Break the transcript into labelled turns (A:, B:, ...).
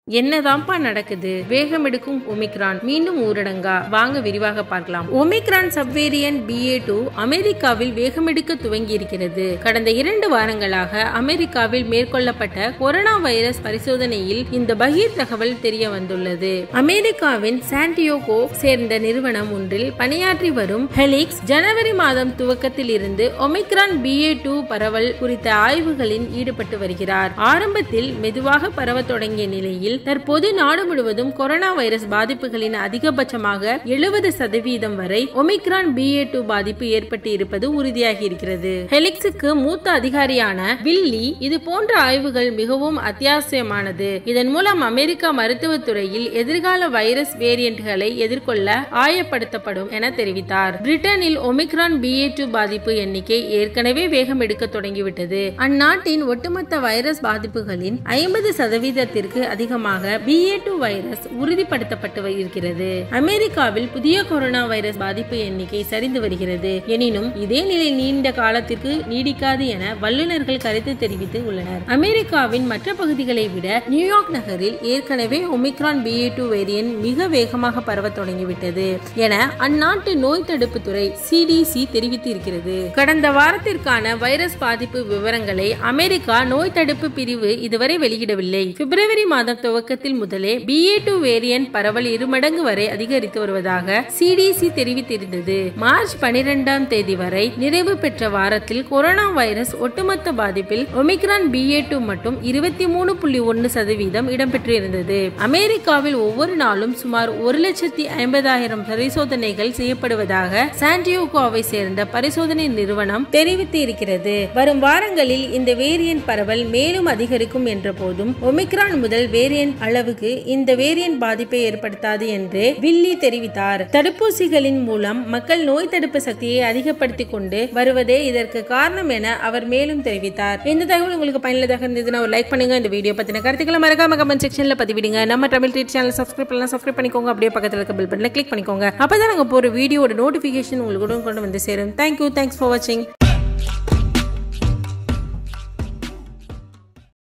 A: என்னதான்ப்பா நடக்குது வேகம் எடுக்கும் ஒமிக்ரான் மீண்டும் ஊரடங்கா வாங்க விரிவாக பார்க்கலாம் ஒமிக்ரான் சப்வேரியன் BA டூ அமெரிக்காவில் வேகமெடுக்க துவங்கி இருக்கிறது கடந்த இரண்டு வாரங்களாக அமெரிக்காவில் மேற்கொள்ளப்பட்ட கொரோனா வைரஸ் பரிசோதனையில் இந்த பகீர் தகவல் தெரிய வந்துள்ளது அமெரிக்காவின் சாண்டியோகோ சேர்ந்த நிறுவனம் ஒன்றில் பணியாற்றி வரும் ஹெலிக்ஸ் ஜனவரி மாதம் துவக்கத்தில் இருந்து ஒமிக்ரான் BA டூ பரவல் குறித்த ஆய்வுகளில் ஈடுபட்டு வருகிறார் ஆரம்பத்தில் மெதுவாக பரவ தொடங்கிய நிலையில் தற்போது நாடு முழுவதும் கொரோனா வைரஸ் பாதிப்புகளின் அதிகபட்சமாக எழுபது சதவீதம் வரை ஒமிக்ரான் BA டூ பாதிப்பு ஏற்பட்டு இருப்பது உறுதியாகி இருக்கிறது ஹெலிக்ஸுக்கு மூத்த அதிகாரியான வில்லி இது போன்ற ஆய்வுகள் மிகவும் அத்தியாவசியமானது இதன் மூலம் அமெரிக்கா மருத்துவத்துறையில் எதிர்கால வைரஸ் வேரியன்ட்களை எதிர்கொள்ள ஆயப்படுத்தப்படும் என தெரிவித்தார் பிரிட்டனில் ஒமிக்ரான் BA டூ பாதிப்பு எண்ணிக்கை ஏற்கனவே வேகம் எடுக்க தொடங்கிவிட்டது அந்நாட்டின் ஒட்டுமொத்த வைரஸ் பாதிப்புகளின் ஐம்பது சதவீதத்திற்கு அதிகமாக BA டூ வைரஸ் உறுதிப்படுத்தப்பட்டு இருக்கிறது அமெரிக்காவில் புதிய கொரோனா வைரஸ் பாதிப்பு எண்ணிக்கை சரிந்து வருகிறது எனினும் இதே நிலை நீண்ட காலத்திற்கு நீடிக்காது என வல்லுநர்கள் கருத்து தெரிவித்து உள்ளனர் அமெரிக்காவின் மற்ற பகுதிகளை விட நியூயார்க் நகரில் ஏற்கனவே ஒமிக்ரான் BA டூ வேரியன்ட் மிக வேகமாக பரவ தொடங்கிவிட்டது என அந்நாட்டு நோய் தடுப்பு துறை சிடிசி தெரிவித்து இருக்கிறது கடந்த வாரத்திற்கான வைரஸ் பாதிப்பு விவரங்களை அமெரிக்கா நோய் தடுப்பு பிரிவு இதுவரை வெளியிடவில்லை பிப்ரவரி மாதம் துவக்கத்தில் முதலே BA டூ வேரியன்ட் பரவல் இருமடங்கு வரை அதிகரித்து வருவதாக சிடிசி தெரிவித்திருந்தது மார்ச் பனிரெண்டாம் தேதி வரை நிறைவு பெற்ற வாரத்தில் கொரோனா வைரஸ் ஒட்டுமொத்த பாதிப்பில் ஒமிக்ரான் BA டூ மட்டும் இருபத்தி மூணு புள்ளி ஒன்னு சதவீதம் இடம்பெற்று இருந்தது அமெரிக்காவில் ஒவ்வொரு நாளும் சுமார் ஒரு லட்சத்தி ஐம்பதாயிரம் பரிசோதனைகள் செய்யப்படுவதாக சாண்டியோகோவை சேர்ந்த பரிசோதனை நிறுவனம் தெரிவித்து இருக்கிறது வரும் வாரங்களில் இந்த வேரியன்ட் பரவல் மேலும் அதிகரிக்கும் என்ற போதும் ஒமிக்ரான் முதல் வேரியன்ட் அளவுக்கு இந்த வேரியன்ட் பாதிப்பை ஏற்படுத்தாது என்று வில்லி தெரிவித்தார் தடுப்பூசிகளின் மூலம் மக்கள் நோய் தடுப்பு சக்தியை அதிகப்படுத்திக் கொண்டு வருவதே இதற்கு காரணம் என அவர் மேலும் தெரிவித்தார் இந்த தகவல் உங்களுக்கு பயனுள்ளதாக இருந்ததுன்னா ஒரு லைக் பண்ணுங்க இந்த வீடியோ பத்தின கருத்துக்களை மறக்காம கமெண்ட் செக்ஷன்ல பதிவிடுங்க நம்ம தமிழ் ட்ரீட் சேனல் சப்ஸ்கிரைப் பண்ணலாம் சப்ஸ்கிரைப் பண்ணிக்கோங்க அப்படியே பக்கத்துல இருக்க பெல் பட்டனை கிளிக் பண்ணிக்கோங்க அப்பதான் நாங்க போற வீடியோட நோட்டிபிகேஷன் உங்களுக்கு கொண்டு வந்து சேரும் தேங்க்யூ தேங்க்ஸ் ஃபார் வாட்சிங்